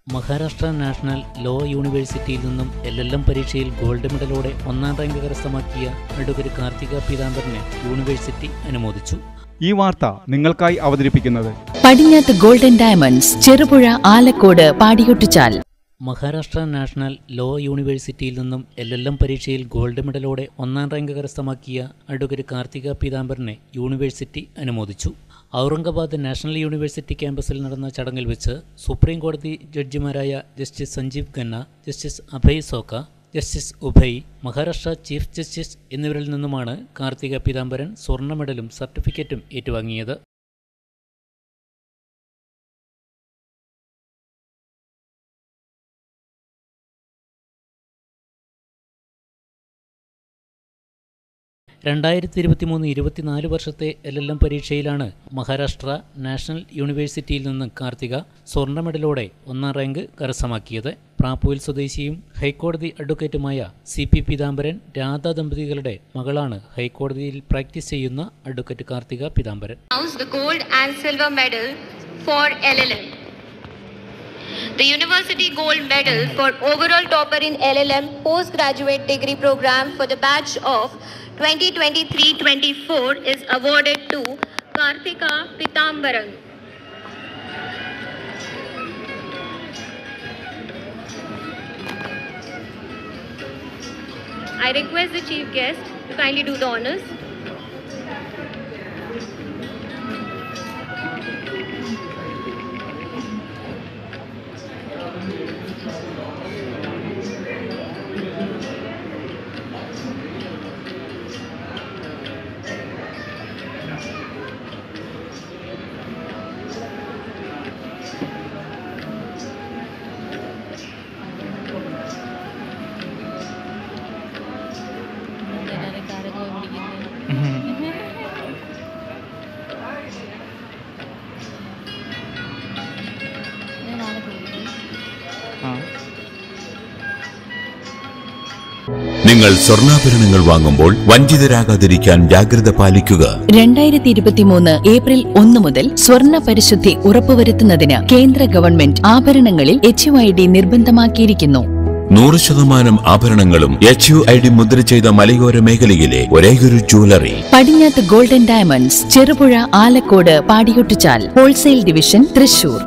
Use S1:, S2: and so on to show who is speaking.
S1: Maharashtra national law യൂണിവേഴ്സിറ്റിയിൽ നിന്നും L L M പരീക്ഷയിൽ ഗോൾഡ് മെഡലോടെ ഒന്നാം റാങ്ക് കരസ്ഥമാക്കിയ അഡ്വക്കേറ്റ് കാർത്തിക പീതാംബരനെ യൂണിവേഴ്സിറ്റി അനുമോദിച്ചു
S2: ഈ വാർത്ത നിങ്ങൾക്കായി അവതരിപ്പിക്കുന്നത്
S3: Padinjath golden diamonds Cherupuzha Alakode Padiyottuchal
S1: Maharashtra national law യൂണിവേഴ്സിറ്റിയിൽ നിന്നും എൽ എൽ എം പരീക്ഷയിൽ ഗോൾഡ് മെഡലോടെ ഒന്നാം റാങ്ക് കരസ്ഥമാക്കിയ അഡ്വക്കേറ്റ് കാർത്തിക പീതാംബരനെ യൂണിവേഴ്സിറ്റി അനുമോദിച്ചു ഔറംഗാബാദ് നാഷണൽ യൂണിവേഴ്സിറ്റി ക്യാമ്പസിൽ നടന്ന ചടങ്ങിൽ വെച്ച് സുപ്രീം കോടതി ജഡ്ജിമാരായ ജസ്റ്റിസ് സഞ്ജീവ് ഖന്ന ജസ്റ്റിസ് അഭയ് സോക്ക ജസ്റ്റിസ് ഉഭയ് മഹാരാഷ്ട്ര ചീഫ് ജസ്റ്റിസ് എന്നിവരിൽ നിന്നുമാണ് കാർത്തിക പീതാംബരൻ സ്വർണ്ണ മെഡലും സർട്ടിഫിക്കറ്റും ഏറ്റുവാങ്ങിയത് രണ്ടായിരത്തി ഇരുപത്തി മൂന്ന് ഇരുപത്തിനാല് വർഷത്തെ എൽ എൽ എം പരീക്ഷയിലാണ് മഹാരാഷ്ട്ര നാഷണൽ യൂണിവേഴ്സിറ്റിയിൽ നിന്ന് കാർത്തിക സ്വർണ്ണ മെഡലോടെ ഒന്നാം റാങ്ക് കരസ്ഥമാക്കിയത് പ്രാപ്പുവിൽ സ്വദേശിയും ഹൈക്കോടതി അഡ്വക്കേറ്റുമായ സി പി പീതാംബരൻ രാധ ദമ്പതികളുടെ മകളാണ് ഹൈക്കോടതിയിൽ പ്രാക്ടീസ് ചെയ്യുന്ന advocate Karthika Peethambaran
S4: announced the gold and silver medal for LLM. The University Gold Medal for overall topper in LLM postgraduate degree program for the batch of 2023-24 is awarded to Karthika Pitambaran. I request the chief guest to kindly do the honors.
S5: നിങ്ങൾ സ്വർണ്ണാഭരണങ്ങൾ വാങ്ങുമ്പോൾ വഞ്ചിതരാകാതിരിക്കാൻ ജാഗ്രത പാലിക്കുക
S3: രണ്ടായിരത്തി ഇരുപത്തിമൂന്ന് April ഒന്ന് മുതൽ സ്വർണ്ണ പരിശുദ്ധി ഉറപ്പുവരുത്തുന്നതിന് കേന്ദ്ര ഗവൺമെന്റ് ആഭരണങ്ങളിൽ എച്ച് ഐ ഡി നിർബന്ധമാക്കിയിരിക്കുന്നു
S5: നൂറ് ശതമാനം ആഭരണങ്ങളും എച്ച് യു ഐ ഡി മുദ്ര ചെയ്ത മലയോര മേഖലയിലെ ഒരേയൊരു jewellery
S3: Padinjath golden diamonds Cherupuzha Alakode Padiyottuchal wholesale division Thrissur